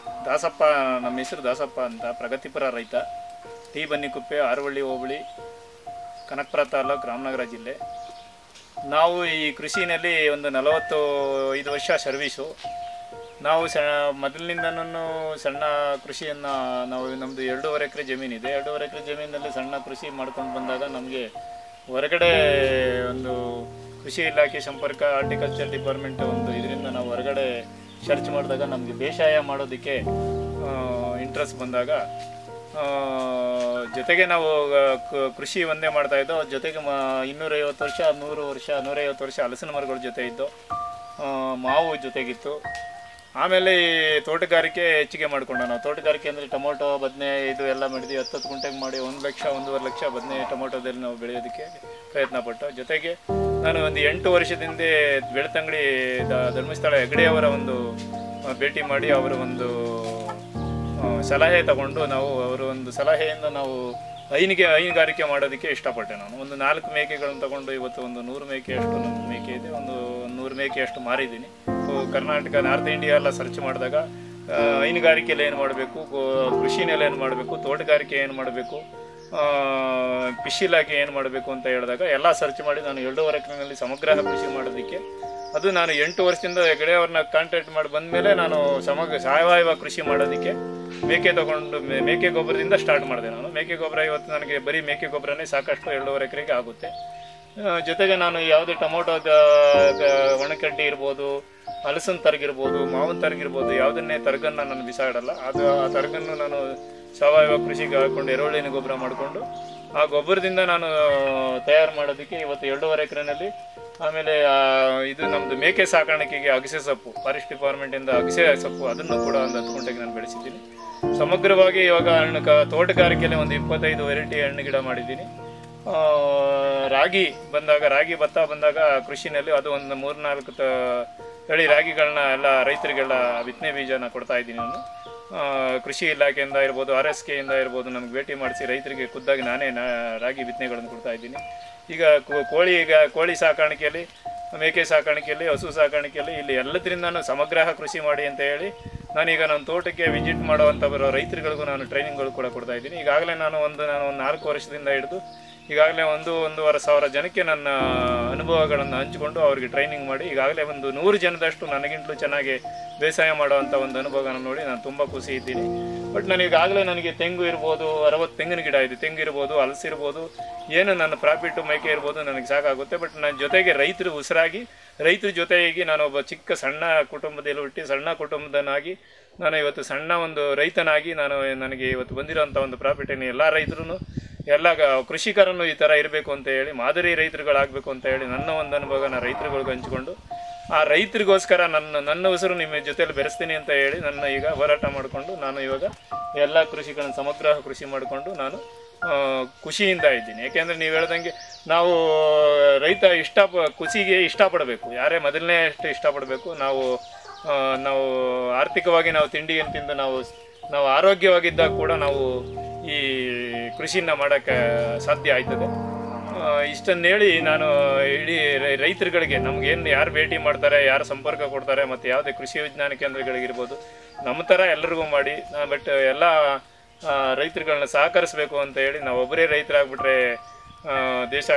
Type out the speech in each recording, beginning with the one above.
ದಾಸಪ್ಪ ನಮ್ಮ ಹೆಸರು ದಾಸಪ್ಪ ಅಂತ ಪ್ರಗತಿಪರ ರೈತ ಟಿ ಬನ್ನಿಕುಪ್ಪೆ ಆರವಳ್ಳಿ ಹೋಬಳಿ ಕನಕಪುರ ತಾಲೂಕು ರಾಮನಗರ ಜಿಲ್ಲೆ ನಾವು ಈ ಕೃಷಿನಲ್ಲಿ ಒಂದು ನಲವತ್ತು ಐದು ವರ್ಷ ಸರ್ವೀಸು ನಾವು ಸ ಮೊದಲಿನಿಂದನೂ ಸಣ್ಣ ಕೃಷಿಯನ್ನು ನಾವು ನಮ್ಮದು ಎರಡೂವರೆ ಎಕರೆ ಜಮೀನಿದೆ ಎರಡೂವರೆ ಎಕರೆ ಜಮೀನಿನಲ್ಲಿ ಸಣ್ಣ ಕೃಷಿ ಮಾಡ್ಕೊಂಡು ಬಂದಾಗ ನಮಗೆ ಹೊರಗಡೆ ಒಂದು ಕೃಷಿ ಇಲಾಖೆ ಸಂಪರ್ಕ ಹಾರ್ಟಿಕಲ್ಚರ್ ಡಿಪಾರ್ಟ್ಮೆಂಟ್ ಒಂದು ಇದರಿಂದ ನಾವು ಹೊರಗಡೆ ಸರ್ಚ್ ಮಾಡಿದಾಗ ನಮಗೆ ಬೇಸಾಯ ಮಾಡೋದಕ್ಕೆ ಇಂಟ್ರೆಸ್ಟ್ ಬಂದಾಗ ಆ, ಜೊತೆಗೆ ನಾವು ಆ, ಕ- ಕೃಷಿ ಒಂದೇ ಮಾಡ್ತಾ ಇದ್ದೋ ಜೊತೆಗೆ ಮ ಇನ್ನೂರೈವತ್ತು ವರ್ಷ ನೂರು ವರ್ಷ ನೂರೈವತ್ತು ವರ್ಷ ಹಲಸಿನ ಮರಗಳ ಜೊತೆ ಇದ್ದು ಆ, ಮಾವು ಜೊತೆಗಿತ್ತು ಆಮೇಲೆ ಈ ತೋಟಗಾರಿಕೆ ಹೆಚ್ಚಿಗೆ ಮಾಡ್ಕೊಂಡು ನಾವು ತೋಟಗಾರಿಕೆ ಅಂದರೆ ಟೊಮೊಟೊ ಬದನೆ ಇದು ಎಲ್ಲ ಮಾಡಿದ್ವಿ ಹತ್ತು ಹತ್ತು ಗುಂಟೆಗೆ ಮಾಡಿ ಒಂದು ಲಕ್ಷ ಒಂದೂವರೆ ಲಕ್ಷ ಬದನೆ ಟೊಮೊಟೊದಲ್ಲಿ ನಾವು ಬೆಳೆಯೋದಕ್ಕೆ ಪ್ರಯತ್ನ ಪಟ್ಟು ಜೊತೆಗೆ ನಾನು ಒಂದು ಎಂಟು ವರ್ಷದಿಂದ ಬೆಳ್ತಂಗಡಿ ದ- ಧರ್ಮಸ್ಥಳ ಹೆಗಡೆಯವರ ಒಂದು ಆ, ಭೇಟಿ ಮಾಡಿ ಅವರ ಒಂದು ಆ, ಸಲಹೆ ತಗೊಂಡು ನಾವು ಅವರ ಒಂದು ಸಲಹೆಯಿಂದ ನಾವು ಹೈನಿಗೆ ಹೈನುಗಾರಿಕೆ ಮಾಡೋದಕ್ಕೆ ಇಷ್ಟಪಟ್ಟೆ ನಾನು ಒಂದು ನಾಲ್ಕು ಮೇಕೆಗಳನ್ನು ತಗೊಂಡು ಇವತ್ತು ಒಂದು ನೂರು ಮೇಕೆಯಷ್ಟು ನನ್ನ ಮೇಕೆ ಇದೆ ಒಂದು ನೂರು ಮೇಕೆಯಷ್ಟು ಮಾರಿದ್ದೀನಿ ಸೊ ಕರ್ನಾಟಕ ನಾರ್ತ್ ಇಂಡಿಯಾ ಎಲ್ಲ ಸರ್ಚ್ ಮಾಡಿದಾಗ ಆ, ಹೈನುಗಾರಿಕೆಯಲ್ಲಿ ಏನು ಮಾಡಬೇಕು ಕೃಷಿನಲ್ಲಿ ಏನು ಮಾಡಬೇಕು ತೋಟಗಾರಿಕೆ ಏನು ಮಾಡಬೇಕು ಫಿಶ್ ಇಲಾಖೆ ಏನು ಮಾಡಬೇಕು ಅಂತ ಹೇಳಿದಾಗ ಎಲ್ಲ ಸರ್ಚ್ ಮಾಡಿ ನಾನು ಎರಡೂವರೆ ಎಕರೆನಲ್ಲಿ ಸಮಗ್ರ ಕೃಷಿ ಮಾಡೋದಕ್ಕೆ ಅದು ನಾನು ಎಂಟು ವರ್ಷದಿಂದ ಹೆಗಡೆಯವ್ರನ್ನ ಕಾಂಟ್ಯಾಕ್ಟ್ ಮಾಡಿ ಬಂದಮೇಲೆ ನಾನು ಸಮಗ್ರ ಸಾವಯವ ಕೃಷಿ ಮಾಡೋದಕ್ಕೆ ಮೇಕೆ ತಗೊಂಡು ಮೇ- ಮೇಕೆ ಗೊಬ್ಬರದಿಂದ ಸ್ಟಾರ್ಟ್ ಮಾಡಿದೆ ನಾನು ಮೇಕೆ ಗೊಬ್ಬರ ಇವತ್ತು ನನಗೆ ಬರೀ ಮೇಕೆ ಗೊಬ್ಬರನೇ ಸಾಕಷ್ಟು ಎರಡೂವರೆ ಎಕರೆಗೆ ಆಗುತ್ತೆ ಆ, ಜೊತೆಗೆ ನಾನು ಯಾವುದೇ ಟೊಮೊಟೊದ ಒಣಕಡ್ಡಿ ಇರ್ಬೋದು ಹಲಸಿನ ತರಗಿರ್ಬೋದು ಮಾವಿನ ತರಗಿರ್ಬೋದು ಯಾವುದನ್ನೇ ತರಗನ್ನು ನಾನು ಬಿಸಾಡಲ್ಲ ಅದು ಆ ತರಗನ್ನು ನಾನು ಸಾವಯವ ಕೃಷಿಗೆ ಹಾಕೊಂಡು ಎರೆಹುಳಿನ ಗೊಬ್ಬರ ಮಾಡಿಕೊಂಡು ಆ ಗೊಬ್ಬರದಿಂದ ನಾನು ತಯಾರು ಮಾಡೋದಕ್ಕೆ ಇವತ್ತು ಎರಡೂವರೆ ಎಕರೆನಲ್ಲಿ ಆಮೇಲೆ ಆ, ಇದು ನಮ್ಮದು ಮೇಕೆ ಸಾಕಾಣಿಕೆಗೆ ಅಗಸೆ ಸೊಪ್ಪು ಫಾರೆಸ್ಟ್ ಡಿಪಾರ್ಟ್ಮೆಂಟಿಂದ ಅಗಸೆ ಸೊಪ್ಪು ಅದನ್ನು ಕೂಡ ಒಂದು ಹತ್ತು ಗುಂಟೆಗೆ ನಾನು ಬೆಳೆಸಿದ್ದೀನಿ ಸಮಗ್ರವಾಗಿ ಇವಾಗ ಹಣ್ಣು ಕ ತೋಟಗಾರಿಕೆಯಲ್ಲಿ ಒಂದು ಇಪ್ಪತ್ತೈದು ವೆರೈಟಿ ಹಣ್ಣು ಗಿಡ ಮಾಡಿದ್ದೀನಿ ಆ, ರಾಗಿ ಬಂದಾಗ ರಾಗಿ ಭತ್ತ ಬಂದಾಗ ಕೃಷಿನಲ್ಲಿ ಅದು ಒಂದು ಮೂರ್ನಾಲ್ಕು ತ ತಳಿ ರಾಗಿಗಳನ್ನ ಎಲ್ಲ ರೈತರಿಗೆಲ್ಲ ಬಿತ್ತನೆ ಬೀಜನ ಕೊಡ್ತಾ ಇದ್ದೀನಿ ನಾನು ಆ, ಕೃಷಿ ಇಲಾಖೆಯಿಂದ ಇರ್ಬೋದು ಆರ್ ಎಸ್ ಕೆಯಿಂದ ಇರ್ಬೋದು ನಮ್ಗೆ ಭೇಟಿ ಮಾಡಿಸಿ ರೈತರಿಗೆ ಖುದ್ದಾಗಿ ನಾನೇ ನಾ ರಾಗಿ ಬಿತ್ತನೆಗಳನ್ನು ಕೊಡ್ತಾ ಇದ್ದೀನಿ ಈಗ ಕೋ- ಕೋಳಿ ಈಗ ಕೋಳಿ ಸಾಕಾಣಿಕೆಯಲ್ಲಿ ಮೇಕೆ ಸಾಕಾಣಿಕೆಯಲ್ಲಿ ಹಸು ಸಾಕಾಣಿಕೆಯಲ್ಲಿ ಇಲ್ಲಿ ಎಲ್ಲದರಿಂದನೂ ಸಮಗ್ರ ಕೃಷಿ ಮಾಡಿ ಅಂತ ಹೇಳಿ ನಾನೀಗ ನನ್ನ ತೋಟಕ್ಕೆ ವಿಸಿಟ್ ಮಾಡುವಂಥ ಬರೋ ರೈತರುಗಳಿಗೂ ನಾನು ಟ್ರೈನಿಂಗ್ಗಳು ಕೂಡ ಕೊಡ್ತಾ ಇದ್ದೀನಿ ಈಗಾಗಲೇ ನಾನು ಒಂದು ನಾನು ಒಂದು ನಾಲ್ಕು ವರ್ಷದಿಂದ ಹಿಡಿದು ಈಗಾಗಲೇ ಒಂದು ಒಂದೂವರೆ ಸಾವಿರ ಜನಕ್ಕೆ ನನ್ನ ಅನುಭವಗಳನ್ನು ಹಂಚಿಕೊಂಡು ಅವರಿಗೆ ಟ್ರೈನಿಂಗ್ ಮಾಡಿ ಈಗಾಗಲೇ ಒಂದು ನೂರು ಜನದಷ್ಟು ನನಗಿಂತಲೂ ಚೆನ್ನಾಗಿ ಬೇಸಾಯ ಮಾಡುವಂಥ ಒಂದು ಅನುಭವನ ನೋಡಿ ನಾನು ತುಂಬ ಖುಷಿ ಇದ್ದೀನಿ ಬಟ್ ನಾನು ಈಗಾಗಲೇ ನನಗೆ ತೆಂಗು ಇರ್ಬೋದು ಅರವತ್ತು ತೆಂಗಿನ ಗಿಡ ಇದೆ ತೆಂಗು ಇರ್ಬೋದು ಹಲಸಿರ್ಬೋದು ಏನು ನನ್ನ ಪ್ರಾಫಿಟ್ಟು ಮೇಕೆ ಇರ್ಬೋದು ನನಗೆ ಸಾಕಾಗುತ್ತೆ ಬಟ್ ನನ್ನ ಜೊತೆಗೆ ರೈತರು ಉಸಿರಾಗಿ ರೈತರ ಜೊತೆಗೆ ನಾನು ಒಬ್ಬ ಚಿಕ್ಕ ಸಣ್ಣ ಕುಟುಂಬದಲ್ಲಿ ಹುಟ್ಟಿ ಸಣ್ಣ ಕುಟುಂಬದನಾಗಿ ನಾನು ಇವತ್ತು ಸಣ್ಣ ಒಂದು ರೈತನಾಗಿ ನಾನು ನನಗೆ ಇವತ್ತು ಬಂದಿರೋಂಥ ಒಂದು ಪ್ರಾಫಿಟನ್ನು ಎಲ್ಲ ರೈತರು ಎಲ್ಲ ಗ- ಕೃಷಿಕರನ್ನು ಈ ಥರ ಇರಬೇಕು ಅಂತ ಹೇಳಿ ಮಾದರಿ ರೈತರುಗಳಾಗಬೇಕು ಅಂತ ಹೇಳಿ ನನ್ನ ಒಂದು ಅನುಭವನ ರೈತರುಗಳಿಗೆ ಹಂಚಿಕೊಂಡು ಆ ರೈತರಿಗೋಸ್ಕರ ನನ್ನ ನನ್ನ ಹೆಸರು ನಿಮ್ಮ ಜೊತೆಯಲ್ಲಿ ಬೆರೆಸ್ತೀನಿ ಅಂತ ಹೇಳಿ ನನ್ನ ಈಗ ಹೋರಾಟ ಮಾಡಿಕೊಂಡು ನಾನು ಇವಾಗ ಎಲ್ಲ ಕೃಷಿಗಳನ್ನು ಸಮಗ್ರ ಕೃಷಿ ಮಾಡಿಕೊಂಡು ನಾನು ಆ, ಖುಷಿಯಿಂದ ಇದ್ದೀನಿ ಯಾಕೆಂದರೆ ನೀವು ಹೇಳ್ದಂಗೆ ನಾವು ರೈತ ಇಷ್ಟ ಕೃಷಿಗೆ ಇಷ್ಟಪಡಬೇಕು ಯಾರೇ ಮೊದಲನೇ ಅಷ್ಟು ಇಷ್ಟಪಡಬೇಕು ನಾವು ಆ, ನಾವು ಆರ್ಥಿಕವಾಗಿ ನಾವು ತಿಂಡಿಯನ್ನು ತಿಂದು ನಾವು ನಾವು ಆರೋಗ್ಯವಾಗಿದ್ದಾಗ ಕೂಡ ನಾವು ಈ ಕೃಷಿನ ಮಾಡೋಕ್ಕೆ ಸಾಧ್ಯ ಆಯ್ತದೆ ಆ, ಇಷ್ಟನ್ನು ಹೇಳಿ ನಾನು ಇಡೀ ರೈ- ರೈತರುಗಳಿಗೆ ನಮ್ಗೇನು ಯಾರು ಭೇಟಿ ಮಾಡ್ತಾರೆ ಯಾರು ಸಂಪರ್ಕ ಕೊಡ್ತಾರೆ ಮತ್ತು ಯಾವುದೇ ಕೃಷಿ ವಿಜ್ಞಾನ ಕೇಂದ್ರಗಳಿಗಿರ್ಬೋದು ನಮ್ಮ ಥರ ಎಲ್ಲರಿಗೂ ಮಾಡಿ ಬಟ್ ಎಲ್ಲ ಆ, ರೈತರುಗಳನ್ನ ಸಹಕರಿಸಬೇಕು ಅಂತ ಹೇಳಿ ನಾವು ಒಬ್ಬರೇ ರೈತರಾಗ್ಬಿಟ್ರೆ ಆ, ದೇಶ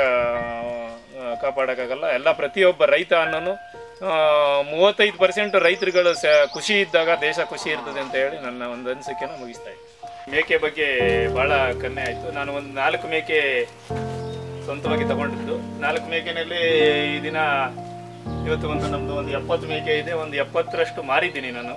ಆ, ಕಾಪಾಡೋಕ್ಕಾಗಲ್ಲ ಎಲ್ಲ ಪ್ರತಿಯೊಬ್ಬ ರೈತ ಅನ್ನೋನು ಆ, ಮೂವತ್ತೈದು ಪರ್ಸೆಂಟ್ ರೈತರುಗಳು ಸ ಖುಷಿ ಇದ್ದಾಗ ದೇಶ ಖುಷಿ ಇರ್ತದೆ ಅಂತ ಹೇಳಿ ನನ್ನ ಒಂದು ಅನಿಸಿಕೆನ ಮುಗಿಸ್ತಾ ಇದ್ದೀನಿ ಮೇಕೆ ಬಗ್ಗೆ ಭಾಳ ಕನ್ನೆ ಆಯಿತು ನಾನು ಒಂದು ನಾಲ್ಕು ಮೇಕೆ ಸ್ವಂತವಾಗಿ ತಗೊಂಡಿದ್ದು ನಾಲ್ಕು ಮೇಕೆನಲ್ಲಿ ಈ ದಿನ ಇವತ್ತು ಒಂದು ನಮ್ಮದು ಒಂದು ಎಪ್ಪತ್ತು ಮೇಕೆ ಇದೆ ಒಂದು ಎಪ್ಪತ್ತರಷ್ಟು ಮಾರಿದ್ದೀನಿ ನಾನು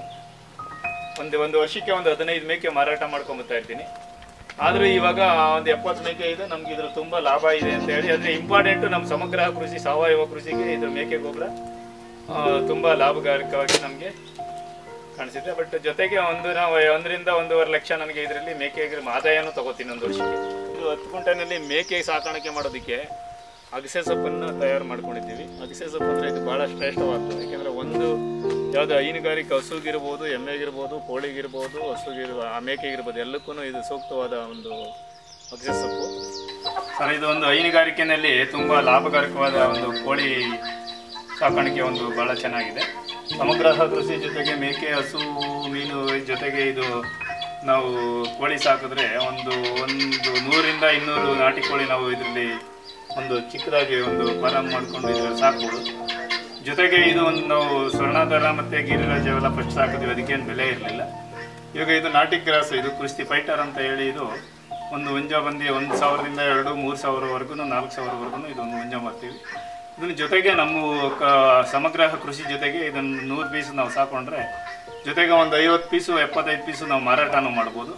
ಒಂದು ಒಂದು ವರ್ಷಕ್ಕೆ ಒಂದು ಹದಿನೈದು ಮೇಕೆ ಮಾರಾಟ ಮಾಡ್ಕೊಂಬತ್ತಾ ಇರ್ತೀನಿ ಆದರೂ ಇವಾಗ ಒಂದು ಎಪ್ಪತ್ತು ಮೇಕೆ ಇದೆ ನಮ್ಗೆ ಇದ್ರ ತುಂಬ ಲಾಭ ಇದೆ ಅಂತ ಹೇಳಿ ಅಂದರೆ ಇಂಪಾರ್ಟೆಂಟು ನಮ್ಮ ಸಮಗ್ರ ಕೃಷಿ ಸಾವಯವ ಕೃಷಿಗೆ ಇದ್ರ ಮೇಕೆ ಗೊಬ್ಬರ ಆ, ತುಂಬ ಲಾಭಕಾರಕವಾಗಿ ನಮಗೆ ಕಾಣಿಸುತ್ತೆ ಬಟ್ ಜೊತೆಗೆ ಒಂದು ನಾವು ಒಂದರಿಂದ ಒಂದೂವರೆ ಲಕ್ಷ ನನಗೆ ಇದರಲ್ಲಿ ಮೇಕೆ ಆದಾಯನೂ ತಗೋತೀನಿ ಒಂದು ವರ್ಷಕ್ಕೆ ಇದು ಹತ್ತು ಗುಂಟೆನಲ್ಲಿ ಮೇಕೆ ಸಾಕಾಣಿಕೆ ಮಾಡೋದಕ್ಕೆ ಅಗಸೆ ಸೊಪ್ಪನ್ನು ತಯಾರು ಮಾಡ್ಕೊಂಡಿದ್ದೀವಿ ಅಗಸೆ ಸೊಪ್ಪು ಅಂದರೆ ಇದು ಭಾಳ ಶ್ರೇಷ್ಠವಾಗ್ತದೆ ಯಾಕೆಂದರೆ ಒಂದು ಯಾವುದೋ ಹೈನುಗಾರಿಕೆ ಹಸುಗಿರ್ಬೋದು ಎಮ್ಮೆಗಿರ್ಬೋದು ಕೋಳಿಗಿರ್ಬೋದು ಹಸುಗಿರ್ಬೋದು ಆ ಮೇಕೆಗಿರ್ಬೋದು ಎಲ್ಲಕ್ಕೂ ಇದು ಸೂಕ್ತವಾದ ಒಂದು ಅಗಸೆ ಸೊಪ್ಪು ಸರ್ ಇದು ಒಂದು ಹೈನುಗಾರಿಕೆಯಲ್ಲಿ ತುಂಬ ಲಾಭಕಾರಕವಾದ ಒಂದು ಕೋಳಿ ಸಾಕಾಣಿಕೆ ಒಂದು ಭಾಳ ಚೆನ್ನಾಗಿದೆ ಸಮಗ್ರ ಕೃಷಿ ಜೊತೆಗೆ ಮೇಕೆ ಹಸು ಮೀನು ಜೊತೆಗೆ ಇದು ನಾವು ಕೋಳಿ ಸಾಕಿದ್ರೆ ಒಂದು ಒಂದು ನೂರಿಂದ ಇನ್ನೂರು ನಾಟಿ ಕೋಳಿ ನಾವು ಇದರಲ್ಲಿ ಒಂದು ಚಿಕ್ಕದಾಗಿ ಒಂದು ಫಾರಂ ಮಾಡಿಕೊಂಡು ಇದರಲ್ಲಿ ಸಾಕ್ಬೋದು ಜೊತೆಗೆ ಇದು ಒಂದು ನಾವು ಸ್ವರ್ಣಾಧಾರ ಮತ್ತು ಗಿರಿರಾಜ ಅವೆಲ್ಲ ಫಸ್ಟ್ ಸಾಕಿದ್ವಿ ಅದಕ್ಕೇನು ಬೆಲೆ ಇರಲಿಲ್ಲ ಇವಾಗ ಇದು ನಾಟಿ ಕ್ರಾಸ್ ಇದು ಕುಸ್ತಿ ಫೈಟರ್ ಅಂತ ಹೇಳಿ ಇದು ಒಂದು ಹುಂಜ ಬಂದು ಒಂದು ಸಾವಿರದಿಂದ ಎರಡು ಮೂರು ಸಾವಿರವರೆಗೂ ನಾಲ್ಕು ಸಾವಿರವರೆಗೂ ಇದೊಂದು ಹುಂಜ ಮಾಡ್ತೀವಿ ಇದ್ರ ಜೊತೆಗೆ ನಮ್ಮ ಕ ಸಮಗ್ರ ಕೃಷಿ ಜೊತೆಗೆ ಇದನ್ನು ನೂರು ಪೀಸ್ ನಾವು ಸಾಕೊಂಡ್ರೆ ಜೊತೆಗೆ ಒಂದು ಐವತ್ತು ಪೀಸು ಎಪ್ಪತ್ತೈದು ಪೀಸು ನಾವು ಮಾರಾಟನೂ ಮಾಡ್ಬೋದು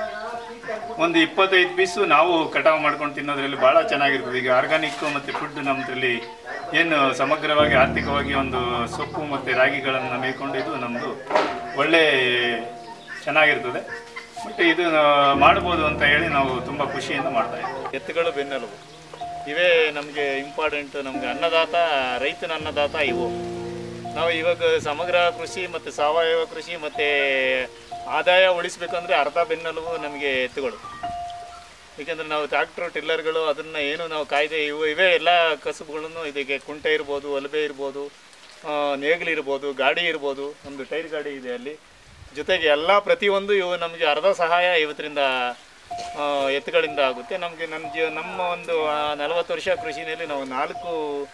ಒಂದು ಇಪ್ಪತ್ತೈದು ಪೀಸು ನಾವು ಕಟಾವು ಮಾಡ್ಕೊಂಡು ತಿನ್ನೋದ್ರಲ್ಲಿ ಭಾಳ ಚೆನ್ನಾಗಿರ್ತದೆ ಈಗ ಆರ್ಗಾನಿಕ್ ಮತ್ತು ಫುಡ್ ನಮ್ಮದ್ರಲ್ಲಿ ಏನು ಸಮಗ್ರವಾಗಿ ಆರ್ಥಿಕವಾಗಿ ಒಂದು ಸೊಪ್ಪು ಮತ್ತು ರಾಗಿಗಳನ್ನು ಮೇಯ್ಕೊಂಡು ಇದು ನಮ್ಮದು ಒಳ್ಳೆ ಚೆನ್ನಾಗಿರ್ತದೆ ಮತ್ತು ಇದು ಮಾಡ್ಬೋದು ಅಂತ ಹೇಳಿ ನಾವು ತುಂಬ ಖುಷಿಯಿಂದ ಮಾಡ್ತಾ ಇದ್ದೀವಿ ಎತ್ತುಗಳು ಬೆನ್ನೆಲುಬು ಇವೇ ನಮಗೆ ಇಂಪಾರ್ಟೆಂಟ್ ನಮಗೆ ಅನ್ನದಾತ ರೈತನ ಅನ್ನದಾತ ಇವು ನಾವು ಇವಾಗ ಸಮಗ್ರ ಕೃಷಿ ಮತ್ತು ಸಾವಯವ ಕೃಷಿ ಮತ್ತು ಆದಾಯ ಉಳಿಸ್ಬೇಕಂದ್ರೆ ಅರ್ಧ ಬೆನ್ನೆಲುಬು ನಮಗೆ ಎತ್ತುಗಳು ಏಕೆಂದರೆ ನಾವು ಟ್ರ್ಯಾಕ್ಟ್ರು ಟಿಲ್ಲರ್ಗಳು ಅದನ್ನು ಏನು ನಾವು ಕಾಯ್ದೆ ಇವು ಇವೇ ಎಲ್ಲ ಕಸುಬುಗಳನ್ನು ಇದಕ್ಕೆ ಕುಂಟೆ ಇರ್ಬೋದು ಒಲಬೆ ಇರ್ಬೋದು ಆ, ನೇಗಿಲಿರ್ಬೋದು ಗಾಡಿ ಇರ್ಬೋದು ನಮ್ಮದು ಟೈರ್ ಗಾಡಿ ಇದೆ ಅಲ್ಲಿ ಜೊತೆಗೆ ಎಲ್ಲ ಪ್ರತಿಯೊಂದು ಇವು ನಮಗೆ ಅರ್ಧ ಸಹಾಯ ಇವತ್ತರಿಂದ ಆ, ಎತ್ತುಗಳಿಂದ ಆಗುತ್ತೆ ನಮಗೆ ನಮ್ಮ ಜೀವ ನಮ್ಮ ಒಂದು ನಲವತ್ತು ವರ್ಷ ಕೃಷಿನಲ್ಲಿ ನಾವು ನಾಲ್ಕು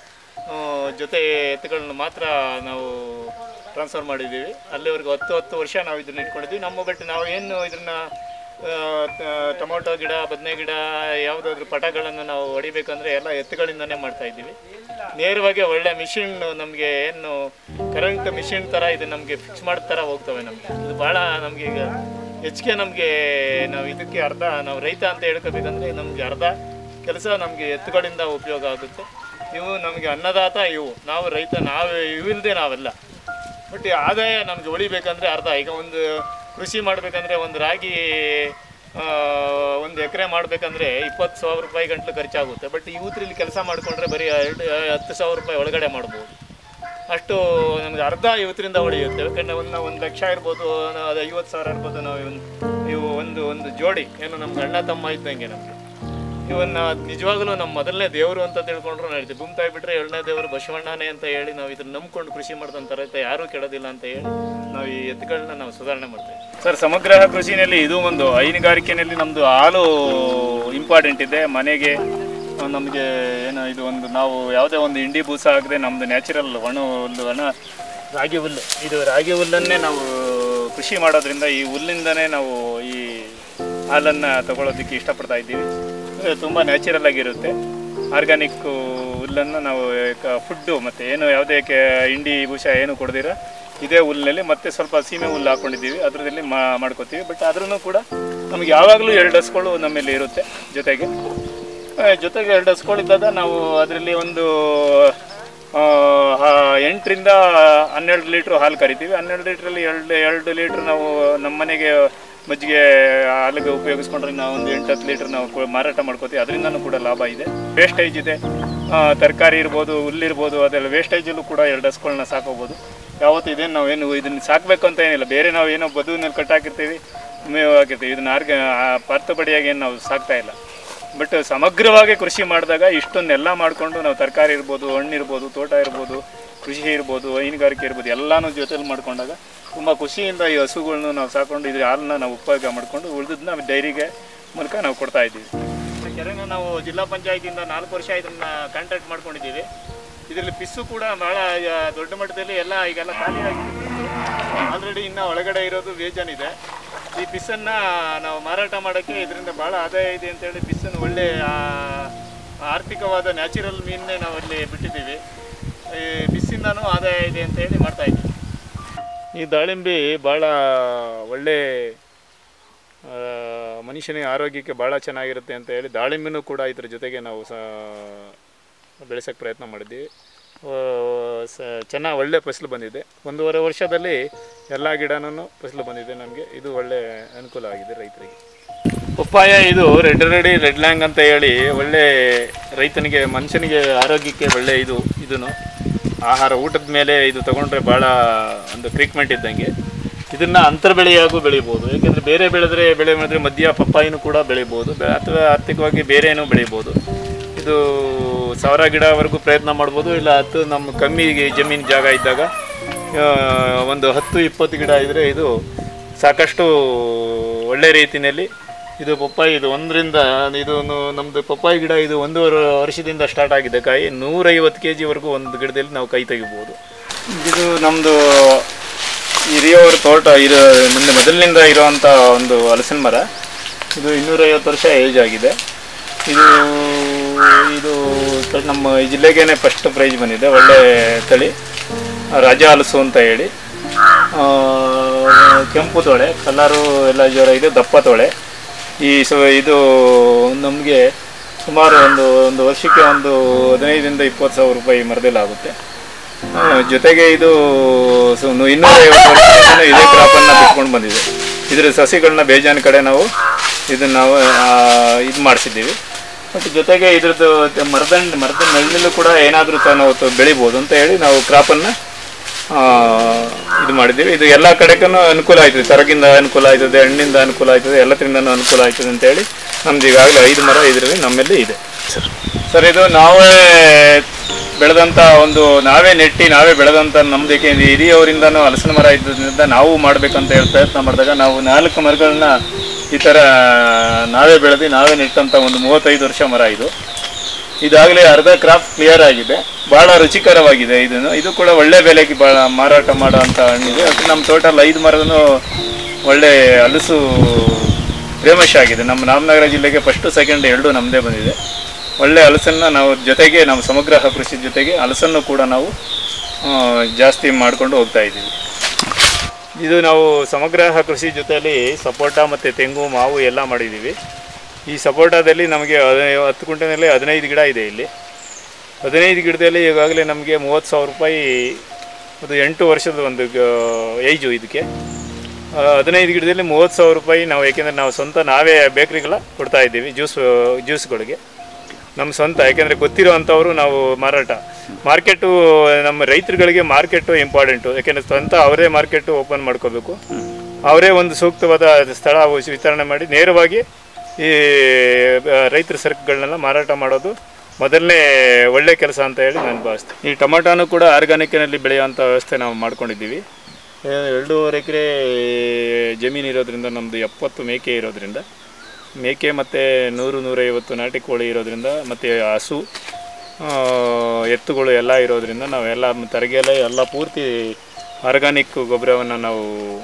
ಆ, ಜೊತೆ ಎತ್ತುಗಳನ್ನ ಮಾತ್ರ ನಾವು ಟ್ರಾನ್ಸ್ಫರ್ ಮಾಡಿದ್ದೀವಿ ಅಲ್ಲಿವರೆಗೂ ಹತ್ತು ಹತ್ತು ವರ್ಷ ನಾವು ಇದನ್ನ ಇಟ್ಕೊಂಡಿದ್ದೀವಿ ನಮ್ಮ ಬಟ್ ನಾವು ಏನು ಇದನ್ನ ಆ, ಟ- ಟೊಮೊಟೊ ಗಿಡ ಬದನೆ ಗಿಡ ಯಾವುದಾದ್ರೂ ಪಟಗಳನ್ನು ನಾವು ಹೊಡಿಬೇಕಂದ್ರೆ ಎಲ್ಲ ಎತ್ತುಗಳಿಂದನೇ ಮಾಡ್ತಾ ಇದ್ದೀವಿ ನೇರವಾಗಿ ಒಳ್ಳೆ ಮಿಷಿನ್ ನಮಗೆ ಏನು ಕರೆಂಟ್ ಮಿಷಿನ್ ಥರ ಇದು ನಮಗೆ ಫಿಕ್ಸ್ ಮಾಡಿದ ಥರ ಹೋಗ್ತವೆ ನಮಗೆ ಇದು ಭಾಳ ನಮಗೆ ಈಗ ಹೆಚ್ಚಿಗೆ ನಮಗೆ ನಾವು ಇದಕ್ಕೆ ಅರ್ಧ ನಾವು ರೈತ ಅಂತ ಹೇಳ್ಕೋಬೇಕಂದ್ರೆ ನಮಗೆ ಅರ್ಧ ಕೆಲಸ ನಮಗೆ ಎತ್ತುಗಳಿಂದ ಉಪಯೋಗ ಆಗುತ್ತೆ ಇವು ನಮಗೆ ಅನ್ನದಾತ ಇವು ನಾವು ರೈತ ನಾವು ಇವಿಲ್ಲದೆ ನಾವೆಲ್ಲ ಬಟ್ ಈ ಆದಾಯ ನಮಗೆ ಉಳಿಬೇಕಂದ್ರೆ ಅರ್ಧ ಈಗ ಒಂದು ಕೃಷಿ ಮಾಡಬೇಕಂದ್ರೆ ಒಂದು ರಾಗಿ ಆ, ಒಂದು ಎಕರೆ ಮಾಡಬೇಕಂದ್ರೆ ಇಪ್ಪತ್ತು ಸಾವಿರ ರೂಪಾಯಿ ಗಂಟ್ಲು ಖರ್ಚಾಗುತ್ತೆ ಬಟ್ ಇವತ್ತರಲ್ಲಿ ಕೆಲಸ ಮಾಡಿಕೊಂಡ್ರೆ ಬರೀ ಎರಡು ಹತ್ತು ಸಾವಿರ ರೂಪಾಯಿ ಒಳಗಡೆ ಮಾಡ್ಬೋದು ಅಷ್ಟು ನಮಗೆ ಅರ್ಧ ಇವತ್ತರಿಂದ ಉಳಿಯುತ್ತೆ ಯಾಕಂದರೆ ಒಂದು ಒಂದು ಲಕ್ಷ ಇರ್ಬೋದು ಅದು ಐವತ್ತು ಸಾವಿರ ಇರ್ಬೋದು ನಾವು ಇವನ್ ಇವು ಒಂದು ಒಂದು ಜೋಡಿ ಏನು ನಮ್ಮ ಅಣ್ಣ ತಮ್ಮ ಇದ್ದಂಗೆ ನಮಗೆ ಇವನ್ನ ನಿಜವಾಗಲೂ ನಮ್ಮ ಮೊದಲನೇ ದೇವರು ಅಂತ ತಿಳ್ಕೊಂಡ್ರು ನಡೀತೀವಿ ಭೂಮಿ ತಾಯಿ ಬಿಟ್ಟರೆ ಎರಡನೇ ದೇವರು ಬಸವಣ್ಣನೇ ಅಂತ ಹೇಳಿ ನಾವು ಇದನ್ನ ನಂಬ್ಕೊಂಡು ಕೃಷಿ ಮಾಡ್ದಂತ ರೈತ ಯಾರೂ ಕೆಡೋದಿಲ್ಲ ಅಂತ ಹೇಳಿ ನಾವು ಈ ಎತ್ತುಗಳನ್ನ ನಾವು ಸುಧಾರಣೆ ಮಾಡ್ತೇವೆ ಸರ್ ಸಮಗ್ರ ಕೃಷಿನಲ್ಲಿ ಇದು ಒಂದು ಹೈನುಗಾರಿಕೆಯಲ್ಲಿ ನಮ್ಮದು ಹಾಲು ಇಂಪಾರ್ಟೆಂಟ್ ಇದೆ ಮನೆಗೆ ನಮಗೆ ಏನು ಇದು ಒಂದು ನಾವು ಯಾವುದೇ ಒಂದು ಇಂಡಿ ಬೂಸ ಆಗದೆ ನಮ್ಮದು ನ್ಯಾಚುರಲ್ ಒಣ ಹುಲ್ಲು ಒಣ ರಾಗಿ ಹುಲ್ಲು ಇದು ರಾಗಿ ಹುಲ್ಲನ್ನೇ ನಾವು ಕೃಷಿ ಮಾಡೋದ್ರಿಂದ ಈ ಹುಲ್ಲಿಂದನೇ ನಾವು ಈ ಹಾಲನ್ನು ತಗೊಳ್ಳೋದಕ್ಕೆ ಇಷ್ಟಪಡ್ತಾ ಇದ್ದೀವಿ ಇದು ತುಂಬ ನ್ಯಾಚುರಲ್ ಆಗಿರುತ್ತೆ ಆರ್ಗ್ಯಾನಿಕ್ ಹುಲ್ಲನ್ನು ನಾವು ಫುಡ್ಡು ಮತ್ತು ಏನು ಯಾವುದೇ ಕೆ ಇಂಡಿ ಭೂಷ ಏನು ಕೊಡ್ದಿರ ಇದೇ ಹುಲ್ಲಿನಲ್ಲಿ ಮತ್ತೆ ಸ್ವಲ್ಪ ಸೀಮೆ ಹುಲ್ಲು ಹಾಕ್ಕೊಂಡಿದ್ದೀವಿ ಅದರಲ್ಲಿ ಮಾ ಮಾಡ್ಕೋತೀವಿ ಬಟ್ ಆದ್ರೂ ಕೂಡ ನಮಗೆ ಯಾವಾಗಲೂ ಎರಡು ಹಸ್ಗಳು ನಮ್ಮಲ್ಲಿ ಇರುತ್ತೆ ಜೊತೆಗೆ ಆ, ಜೊತೆಗೆ ಎರಡು ಹಸ್ಗಳಿದ್ದಾಗ ನಾವು ಅದರಲ್ಲಿ ಒಂದು ಆ, ಹ- ಎಂಟರಿಂದ ಹನ್ನೆರಡು ಲೀಟ್ರ್ ಹಾಲು ಕರಿತೀವಿ ಹನ್ನೆರಡು ಲೀಟ್ರಲ್ಲಿ ಎರಡು ಎರಡು ಲೀಟ್ರ್ ನಾವು ನಮ್ಮ ಮನೆಗೆ ಮಜ್ಜಿಗೆ ಹಾಲಿಗೆ ಉಪಯೋಗಿಸ್ಕೊಂಡ್ರೆ ನಾವು ಒಂದು ಎಂಟು ಹತ್ತು ಲೀಟ್ರ್ ನಾವು ಕೊ- ಮಾರಾಟ ಮಾಡ್ಕೋತೀವಿ ಅದರಿಂದನೂ ಕೂಡ ಲಾಭ ಇದೆ ವೇಸ್ಟೇಜ್ ಇದೆ ತರಕಾರಿ ಇರ್ಬೋದು ಹುಲ್ಲಿರ್ಬೋದು ಅದೆಲ್ಲ ವೇಸ್ಟೇಜಲ್ಲೂ ಕೂಡ ಎರಡು ಹಸ್ಗಳನ್ನ ಸಾಕೋಬೋದು ಯಾವತ್ತು ಇದೇನು ನಾವೇನು ಇದನ್ನು ಸಾಕಬೇಕು ಅಂತ ಏನಿಲ್ಲ ಬೇರೆ ನಾವು ಏನೋ ಬದುವಿನಲ್ಲಿ ಕಟ್ಟಾಕಿರ್ತೀವಿ ಮೇವು ಹಾಕಿರ್ತೀವಿ ಇದನ್ನ ಆರ್ಗ ಪರ್ತಬಡಿಯಾಗಿ ಏನು ನಾವು ಸಾಕ್ತಾ ಇಲ್ಲ ಬಟ್ ಸಮಗ್ರವಾಗಿ ಕೃಷಿ ಮಾಡಿದಾಗ ಇಷ್ಟನ್ನೆಲ್ಲ ಮಾಡಿಕೊಂಡು ನಾವು ತರಕಾರಿ ಇರ್ಬೋದು ಹಣ್ಣು ಇರ್ಬೋದು ತೋಟ ಇರ್ಬೋದು ಕೃಷಿ ಇರ್ಬೋದು ಹೈನುಗಾರಿಕೆ ಇರ್ಬೋದು ಎಲ್ಲನೂ ಜೊತೆಲಿ ಮಾಡ್ಕೊಂಡಾಗ ತುಂಬ ಖುಷಿಯಿಂದ ಈ ಹಸುಗಳ್ನು ನಾವು ಸಾಕೊಂಡು ಇದ್ರ ಹಾಲನ್ನ ನಾವು ಉಪಯೋಗ ಮಾಡಿಕೊಂಡು ಉಳಿದದನ್ನ ಡೈರಿಗೆ ಮೂಲಕ ನಾವು ಕೊಡ್ತಾ ಇದ್ದೀವಿ ಕೆರೆನ ನಾವು ಜಿಲ್ಲಾ ಪಂಚಾಯತಿಯಿಂದ ನಾಲ್ಕು ವರ್ಷ ಇದನ್ನ ಕಾಂಟ್ಯಾಕ್ಟ್ ಮಾಡ್ಕೊಂಡಿದ್ದೀವಿ ಇದರಲ್ಲಿ ಪಿಸ್ಸು ಕೂಡ ಭಾಳ ಈಗ ದೊಡ್ಡ ಮಟ್ಟದಲ್ಲಿ ಎಲ್ಲ ಈಗೆಲ್ಲ ಖಾಲಿ ಆಗಿದೆ ಆಲ್ರೆಡಿ ಇನ್ನು ಒಳಗಡೆ ಇರೋದು ಬೇಜಾನಿದೆ ಈ ಪಿಸ್ಸನ್ನು ನಾವು ಮಾರಾಟ ಮಾಡೋಕ್ಕೆ ಇದರಿಂದ ಭಾಳ ಆದಾಯ ಇದೆ ಅಂತೇಳಿ ಪಿಸ್ಸನ್ನು ಒಳ್ಳೆ ಆ, ಆರ್ಥಿಕವಾದ ನ್ಯಾಚುರಲ್ ಮೀನನ್ನೇ ನಾವು ಅಲ್ಲಿ ಬಿಟ್ಟಿದ್ದೀವಿ ಈ ಪಿಸ್ಸಿಂದನೂ ಆದಾಯ ಇದೆ ಅಂತ ಹೇಳಿ ಮಾಡ್ತಾ ಇದ್ದೀವಿ ಈ ದಾಳಿಂಬೆ ಭಾಳ ಒಳ್ಳೆ ಆ, ಮನುಷ್ಯನಿಗೆ ಆರೋಗ್ಯಕ್ಕೆ ಭಾಳ ಚೆನ್ನಾಗಿರುತ್ತೆ ಅಂತ ಹೇಳಿ ದಾಳಿಂಬೆನೂ ಕೂಡ ಇದ್ರ ಜೊತೆಗೆ ನಾವು ಸ ಬೆಳೆಸೋಕ್ಕೆ ಪ್ರಯತ್ನ ಮಾಡಿದ್ದೀವಿ ಆ, ಸ ಚೆನ್ನಾಗಿ ಒಳ್ಳೆ ಫಸಲು ಬಂದಿದೆ ಒಂದೂವರೆ ವರ್ಷದಲ್ಲಿ ಎಲ್ಲ ಗಿಡನೂ ಫಸಲು ಬಂದಿದೆ ನಮಗೆ ಇದು ಒಳ್ಳೆ ಅನುಕೂಲ ಆಗಿದೆ ರೈತರಿಗೆ ಪಪ್ಪಾಯ ಇದು ರೆಡ್ ರೆಡಿ ರೆಡ್ ಲ್ಯಾಂಗ್ ಅಂತ ಹೇಳಿ ಒಳ್ಳೆ ರೈತನಿಗೆ ಮನುಷ್ಯನಿಗೆ ಆರೋಗ್ಯಕ್ಕೆ ಒಳ್ಳೆ ಇದು ಇದನ್ನು ಆಹಾರ ಊಟದ ಮೇಲೆ ಇದು ತಗೊಂಡ್ರೆ ಭಾಳ ಒಂದು ಟ್ರೀಟ್ಮೆಂಟ್ ಇದ್ದಂಗೆ ಇದನ್ನು ಅಂತರ ಬೆಳೆಯಾಗೂ ಬೆಳಿಬೋದು ಏಕೆಂದರೆ ಬೇರೆ ಬೆಳೆದ್ರೆ ಬೆಳೆ ಮಾಡಿದ್ರೆ ಮಧ್ಯ ಪಪ್ಪಾಯಿನೂ ಕೂಡ ಬೆಳಿಬೋದು ಬೆ- ಅಥವಾ ಆರ್ಥಿಕವಾಗಿ ಬೇರೆನೂ ಬೆಳಿಬೋದು ಇದು ಸಾವಿರ ಗಿಡವರೆಗೂ ಪ್ರಯತ್ನ ಮಾಡ್ಬೋದು ಇಲ್ಲ ಹತ್ತು ನಮ್ಮ ಕಮ್ಮಿ ಜಮೀನು ಜಾಗ ಇದ್ದಾಗ ಆ, ಒಂದು ಹತ್ತು ಇಪ್ಪತ್ತು ಗಿಡ ಇದ್ದರೆ ಇದು ಸಾಕಷ್ಟು ಒಳ್ಳೆ ರೀತಿಯಲ್ಲಿ ಇದು ಪಪ್ಪಾಯಿ ಇದು ಒಂದರಿಂದ ಇದು ನು- ನಮ್ಮದು ಪಪ್ಪಾಯಿ ಗಿಡ ಇದು ಒಂದೂವರೆ ವರ್ಷದಿಂದ ಸ್ಟಾರ್ಟ್ ಆಗಿದೆ ಕಾಯಿ ನೂರೈವತ್ತು ಕೆ ಜಿವರೆಗೂ ಒಂದು ಗಿಡದಲ್ಲಿ ನಾವು ಕೈ ತೆಗಿಬೋದು ಇದು ನಮ್ಮದು ಹಿರಿಯವರ ತೋಟ ಇದು ಮುಂದೆ ಮೊದಲಿನಿಂದ ಇರುವಂಥ ಒಂದು ಹಲಸಿನ ಮರ ಇದು ಇನ್ನೂರೈವತ್ತು ವರ್ಷ ಏಜ್ ಆಗಿದೆ ಇದು ಇದು ತ- ನಮ್ಮ ಈ ಜಿಲ್ಲೆಗೇನೆ ಫಸ್ಟ್ ಪ್ರೈಜ್ ಬಂದಿದೆ ಒಳ್ಳೆ ತಳಿ ರಾಜ ಹಲಸು ಅಂತ ಹೇಳಿ ಆ, ಕೆಂಪು ತೊಳೆ ಕಲರು ಎಲ್ಲ ಜೋರ ಇದೆ ದಪ್ಪ ತೊಳೆ ಈ ಸೊ ಇದು ನಮಗೆ ಸುಮಾರು ಒಂದು ಒಂದು ವರ್ಷಕ್ಕೆ ಒಂದು ಹದಿನೈದರಿಂದ ಇಪ್ಪತ್ತು ಸಾವಿರ ರೂಪಾಯಿ ಮರದಲ್ಲಿ ಆಗುತ್ತೆ ಆ, ಜೊತೆಗೆ ಇದು ಸೊ ನು- ಇನ್ನೂರೈವತ್ತು ವರ್ಷದಿಂದ ಇದೇ ಕ್ರಾಪನ್ನು ಬಿಟ್ಕೊಂಡು ಬಂದಿದೆ ಇದರ ಸಸಿಗಳನ್ನ ಬೇಜಾನ್ ಕಡೆ ನಾವು ಇದನ್ನ ನಾವು ಇದು ಮಾಡಿಸಿದ್ದೀವಿ ಮತ್ತು ಜೊತೆಗೆ ಇದ್ರದ್ದು ತ- ಮರದ ಮರದ ನೆರಳಲ್ಲೂ ಕೂಡ ಏನಾದರೂ ತ- ನಾವು ತ- ಬೆಳಿಬೋದು ಅಂತ ಹೇಳಿ ನಾವು ಕ್ರಾಪನ್ನು ಇದು ಮಾಡಿದ್ದೀವಿ ಇದು ಎಲ್ಲ ಕಡೆಗೂ ಅನುಕೂಲ ಆಯ್ತದೆ ತರಗಿಂದ ಅನುಕೂಲ ಆಯ್ತದೆ ಹಣ್ಣಿಂದ ಅನುಕೂಲ ಆಯ್ತದೆ ಎಲ್ಲದರಿಂದನೂ ಅನುಕೂಲ ಆಯ್ತದೆ ಅಂತ ಹೇಳಿ ನಮ್ದು ಈಗಾಗಲೇ ಐದು ಮರ ಇದರಲ್ಲಿ ನಮ್ಮಲ್ಲಿ ಇದೆ ಸರ್ ಸರ್ ಇದು ನಾವೇ ಬೆಳೆದಂಥ ಒಂದು ನಾವೇ ನೆಟ್ಟಿ ನಾವೇ ಬೆಳೆದಂಥ ನಮ್ದು ಏಕೆಂದ್ರೆ ಹಿರಿಯವರಿಂದನೂ ಹಲಸಿನ ಮರ ಇದ್ದದ್ರಿಂದ ನಾವು ಮಾಡ್ಬೇಕಂತ ಹೇಳಿ ಪ್ರಯತ್ನ ಮಾಡಿದಾಗ ನಾವು ನಾಲ್ಕು ಮರಗಳನ್ನ ಈ ಥರ ನಾವೇ ಬೆಳೆದು ನಾವೇ ನೆಟ್ಟಂಥ ಒಂದು ಮೂವತ್ತೈದು ವರ್ಷ ಮರ ಇದು ಇದಾಗಲೇ ಅರ್ಧ ಕ್ರಾಪ್ ಕ್ಲಿಯರ್ ಆಗಿದೆ ಭಾಳ ರುಚಿಕರವಾಗಿದೆ ಇದನ್ನು ಇದು ಕೂಡ ಒಳ್ಳೆ ಬೆಲೆಗೆ ಭಾಳ ಮಾರಾಟ ಮಾಡುವಂಥ ಹಣ್ಣಿದೆ ಅದು ನಮ್ಮ ತೋಟಲ್ಲಿ ಐದು ಮರದೂ ಒಳ್ಳೆ ಹಲಸು ಫೇಮಸ್ ಆಗಿದೆ ನಮ್ಮ ರಾಮನಗರ ಜಿಲ್ಲೆಗೆ ಫಸ್ಟು ಸೆಕೆಂಡ್ ಎರಡು ನಮ್ಮದೇ ಬಂದಿದೆ ಒಳ್ಳೆ ಹಲಸನ್ನು ನಾವು ಜೊತೆಗೆ ನಮ್ಮ ಸಮಗ್ರ ಕೃಷಿ ಜೊತೆಗೆ ಹಲಸನ್ನು ಕೂಡ ನಾವು ಆ, ಜಾಸ್ತಿ ಮಾಡಿಕೊಂಡು ಹೋಗ್ತಾ ಇದ್ದೀವಿ ಇದು ನಾವು ಸಮಗ್ರ ಕೃಷಿ ಜೊತೆಯಲ್ಲಿ ಸಪೋಟ ಮತ್ತು ತೆಂಗು ಮಾವು ಎಲ್ಲ ಮಾಡಿದ್ದೀವಿ ಈ ಸಪೋಟದಲ್ಲಿ ನಮಗೆ ಹದಿ- ಹತ್ತು ಕುಂಟೆನಲ್ಲಿ ಹದಿನೈದು ಗಿಡ ಇದೆ ಇಲ್ಲಿ ಹದಿನೈದು ಗಿಡದಲ್ಲಿ ಈಗಾಗಲೇ ನಮಗೆ ಮೂವತ್ತು ಸಾವಿರ ರೂಪಾಯಿ ಅದು ಎಂಟು ವರ್ಷದ ಒಂದು ಏಜು ಇದಕ್ಕೆ ಆ, ಹದಿನೈದು ಗಿಡದಲ್ಲಿ ಮೂವತ್ತು ಸಾವಿರ ರೂಪಾಯಿ ನಾವು ಯಾಕೆಂದರೆ ನಾವು ಸ್ವಂತ ನಾವೇ ಬೇಕ್ರಿಗಳ ಕೊಡ್ತಾ ಇದ್ದೀವಿ ಜ್ಯೂಸ್ ಜ್ಯೂಸ್ಗಳಿಗೆ ನಮ್ಮ ಸ್ವಂತ ಯಾಕೆಂದರೆ ಗೊತ್ತಿರೋವಂಥವ್ರು ನಾವು ಮಾರಾಟ ಮಾರ್ಕೆಟು ನಮ್ಮ ರೈತರುಗಳಿಗೆ ಮಾರ್ಕೆಟು ಇಂಪಾರ್ಟೆಂಟು ಯಾಕೆಂದರೆ ಸ್ವಂತ ಅವರೇ ಮಾರ್ಕೆಟು ಓಪನ್ ಮಾಡ್ಕೋಬೇಕು ಅವರೇ ಒಂದು ಸೂಕ್ತವಾದ ಸ್ಥಳ ಉಸ್- ವಿತರಣೆ ಮಾಡಿ ನೇರವಾಗಿ ಈ ಆ, ರೈತರ ಸರಕುಗಳನ್ನೆಲ್ಲ ಮಾರಾಟ ಮಾಡೋದು ಮೊದಲನೇ ಒಳ್ಳೆ ಕೆಲಸ ಅಂತ ಹೇಳಿ ನಾನು ಭಾವಿಸ್ತೀನಿ ಈ ಟೊಮಾಟೋನು ಕೂಡ ಆರ್ಗಾನಿಕ್ನಲ್ಲಿ ಬೆಳೆಯುವಂಥ ವ್ಯವಸ್ಥೆ ನಾವು ಮಾಡ್ಕೊಂಡಿದ್ದೀವಿ ಏ, ಎರಡೂವರೆ ಎಕರೆ ಜಮೀನು ಇರೋದ್ರಿಂದ ನಮ್ಮದು ಎಪ್ಪತ್ತು ಮೇಕೆ ಇರೋದ್ರಿಂದ ಮೇಕೆ ಮತ್ತು ನೂರು ನೂರೈವತ್ತು ನಾಟಿ ಕೋಳಿ ಇರೋದ್ರಿಂದ ಮತ್ತು ಹಸು ಆ, ಎತ್ತುಗಳು ಎಲ್ಲ ಇರೋದ್ರಿಂದ ನಾವೆಲ್ಲ ತರಗೆಲ್ಲ ಎಲ್ಲ ಪೂರ್ತಿ ಆರ್ಗಾನಿಕ್ ಗೊಬ್ಬರವನ್ನು ನಾವು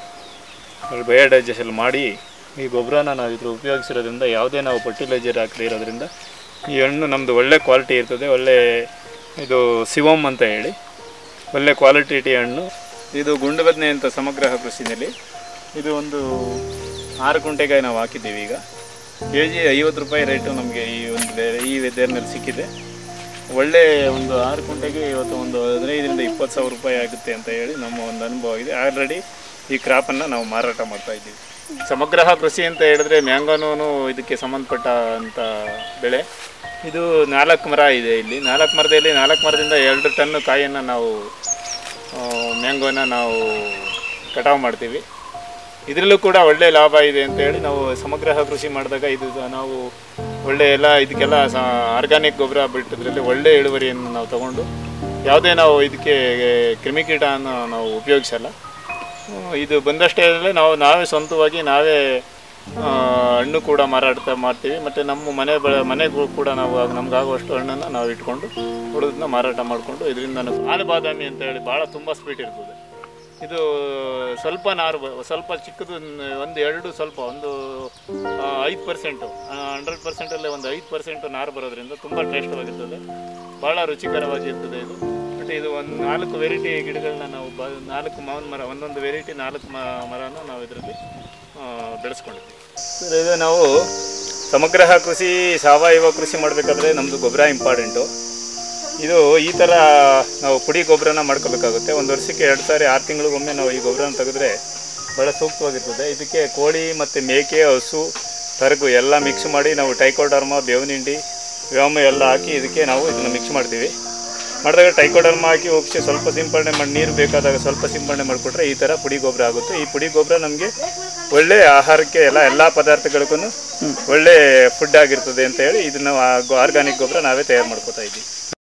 ಬಯೋಡೈಜೆಷನ್ ಮಾಡಿ ಈ ಗೊಬ್ಬರನ ನಾವು ಇದ್ರ ಉಪಯೋಗಿಸಿರೋದ್ರಿಂದ ಯಾವುದೇ ನಾವು ಫರ್ಟಿಲೈಸರ್ ಹಾಕದೇ ಇರೋದ್ರಿಂದ ಈ ಹಣ್ಣು ನಮ್ಮದು ಒಳ್ಳೆ ಕ್ವಾಲಿಟಿ ಇರ್ತದೆ ಒಳ್ಳೆ ಇದು ಸಿವಮ್ ಅಂತ ಹೇಳಿ ಒಳ್ಳೆ ಕ್ವಾಲಿಟಿ ಹಣ್ಣು ಇದು ಗುಂಡು ಬದನೆ ಅಂತ ಸಮಗ್ರ ಕೃಷಿನಲ್ಲಿ ಇದು ಒಂದು ಆರು ಕುಂಟೆಗೆ ನಾವು ಹಾಕಿದ್ದೀವಿ ಈಗ ಕೆ ಜಿ ಐವತ್ತು ರೂಪಾಯಿ ರೇಟು ನಮಗೆ ಈ ಒಂದು ಬೆ- ಈ ವೆದರ್ನಲ್ಲಿ ಸಿಕ್ಕಿದೆ ಒಳ್ಳೆ ಒಂದು ಆರು ಕುಂಟೆಗೆ ಇವತ್ತು ಒಂದು ಹದಿನೈದರಿಂದ ಇಪ್ಪತ್ತು ಸಾವಿರ ರೂಪಾಯಿ ಆಗುತ್ತೆ ಅಂತ ಹೇಳಿ ನಮ್ಮ ಒಂದು ಅನುಭವ ಇದೆ ಆಲ್ರೆಡಿ ಈ ಕ್ರಾಪನ್ನು ನಾವು ಮಾರಾಟ ಮಾಡ್ತಾ ಇದ್ದೀವಿ ಸಮಗ್ರ ಕೃಷಿ ಅಂತ ಹೇಳಿದ್ರೆ ಮ್ಯಾಂಗೋನೂ ಇದಕ್ಕೆ ಸಂಬಂಧಪಟ್ಟ ಅಂತ ಬೆಳೆ ಇದು ನಾಲ್ಕು ಮರ ಇದೆ ಇಲ್ಲಿ ನಾಲ್ಕು ಮರದಲ್ಲಿ ನಾಲ್ಕು ಮರದಿಂದ ಎರಡು ಟನ್ ಕಾಯಿಯನ್ನು ನಾವು ಆ, ಮ್ಯಾಂಗೋನ ನಾವು ಕಟಾವು ಮಾಡ್ತೀವಿ ಇದರಲ್ಲೂ ಕೂಡ ಒಳ್ಳೆ ಲಾಭ ಇದೆ ಅಂತ ಹೇಳಿ ನಾವು ಸಮಗ್ರ ಕೃಷಿ ಮಾಡಿದಾಗ ಇದು ನಾವು ಒಳ್ಳೆ ಎಲ್ಲ ಇದಕ್ಕೆಲ್ಲ ಆರ್ಗಾನಿಕ್ ಗೊಬ್ಬರ ಬಿಟ್ಟಿದ್ರಲ್ಲಿ ಒಳ್ಳೆ ಇಳುವರಿಯನ್ನು ನಾವು ತಗೊಂಡು ಯಾವುದೇ ನಾವು ಇದಕ್ಕೆ ಕ್ರಿಮಿಕೀಟವನ್ನು ನಾವು ಉಪಯೋಗಿಸಲ್ಲ ಹ್ಮ್, ಇದು ಬಂದಷ್ಟೇ ನಾವು ನಾವೇ ಸ್ವಂತವಾಗಿ ನಾವೇ ಆ, ಹಣ್ಣು ಕೂಡ ಮಾರಾಟ ಮಾಡ್ತೀವಿ ಮತ್ತು ನಮ್ಮ ಮನೆ ಬೆಳೆ ಮನೆಗೂ ಕೂಡ ನಾವು ಆಗ- ನಮ್ಗಾಗುವಷ್ಟು ಹಣ್ಣನ್ನು ನಾವು ಇಟ್ಕೊಂಡು ಉಳಿದನ್ನ ಮಾರಾಟ ಮಾಡಿಕೊಂಡು ಇದರಿಂದ ಹಾಲು ಬಾದಾಮಿ ಅಂತ ಹೇಳಿ ಭಾಳ ತುಂಬ ಸ್ವೀಟ್ ಇರ್ತದೆ ಇದು ಸ್ವಲ್ಪ ನಾರು ಬ- ಸ್ವಲ್ಪ ಚಿಕ್ಕದು ನ್- ಒಂದು ಎರಡು ಸ್ವಲ್ಪ ಒಂದು ಐದು ಪರ್ಸೆಂಟು ಹಂಡ್ರೆಡ್ ಪರ್ಸೆಂಟಲ್ಲೇ ಒಂದು ಐದು ಪರ್ಸೆಂಟು ನಾರು ಬರೋದ್ರಿಂದ ತುಂಬ ಟೇಸ್ಟವಾಗಿರ್ತದೆ ಭಾಳ ರುಚಿಕರವಾಗಿರ್ತದೆ ಇದು ಮತ್ತು ಇದು ಒಂದು ನಾಲ್ಕು ವೆರೈಟಿ ಗಿಡಗಳನ್ನ ನಾವು ಬ ನಾಲ್ಕು ಮಾವಿನ ಮರ ಒಂದೊಂದು ವೆರೈಟಿ ನಾಲ್ಕು ಮ ಮರನ ನಾವು ಇದರಲ್ಲಿ ಬೆಳೆಸ್ಕೊಂಡಿದ್ದೀವಿ ಸರ್ ಇದು ನಾವು ಸಮಗ್ರ ಕೃಷಿ ಸಾವಯವ ಕೃಷಿ ಮಾಡಬೇಕಾದ್ರೆ ನಮ್ಮದು ಗೊಬ್ಬರ ಇಂಪಾರ್ಟೆಂಟು ಇದು ಈ ಥರ ನಾವು ಪುಡಿ ಗೊಬ್ಬರನ ಮಾಡ್ಕೋಬೇಕಾಗುತ್ತೆ ಒಂದು ವರ್ಷಕ್ಕೆ ಎರಡು ಸಾರಿ ಆರು ತಿಂಗಳಿಗೊಮ್ಮೆ ನಾವು ಈ ಗೊಬ್ಬರನ ತೆಗೆದ್ರೆ ಭಾಳ ಸೂಕ್ತವಾಗಿರ್ತದೆ ಇದಕ್ಕೆ ಕೋಳಿ ಮತ್ತು ಮೇಕೆ ಹಸು ತರಗು ಎಲ್ಲ ಮಿಕ್ಸ್ ಮಾಡಿ ನಾವು ಟೈಕೋಡರ್ಮ ಬೇವಿನ ಹಿಂಡಿ ವ್ಯೋಮ ಎಲ್ಲ ಹಾಕಿ ಇದಕ್ಕೆ ನಾವು ಇದನ್ನು ಮಿಕ್ಸ್ ಮಾಡ್ತೀವಿ ಮಾಡಿದಾಗ ಟೈಕೋಡರ್ಮ ಹಾಕಿ ಉಪ್ಸಿ ಸ್ವಲ್ಪ ಸಿಂಪಡಣೆ ಮಾಡಿ ನೀರು ಬೇಕಾದಾಗ ಸ್ವಲ್ಪ ಸಿಂಪಡಣೆ ಮಾಡಿಕೊಟ್ರೆ ಈ ಥರ ಪುಡಿ ಗೊಬ್ಬರ ಆಗುತ್ತೆ ಈ ಪುಡಿ ಗೊಬ್ಬರ ನಮಗೆ ಒಳ್ಳೆ ಆಹಾರಕ್ಕೆ ಎಲ್ಲ ಎಲ್ಲ ಪದಾರ್ಥಗಳಿಗೂ ಒಳ್ಳೆ ಫುಡ್ ಆಗಿರ್ತದೆ ಅಂತ ಹೇಳಿ ಇದನ್ನು ಆರ್ಗಾನಿಕ್ ಗೊಬ್ಬರ ನಾವೇ ತಯಾರು ಮಾಡ್ಕೋತಾ ಇದ್ದೀವಿ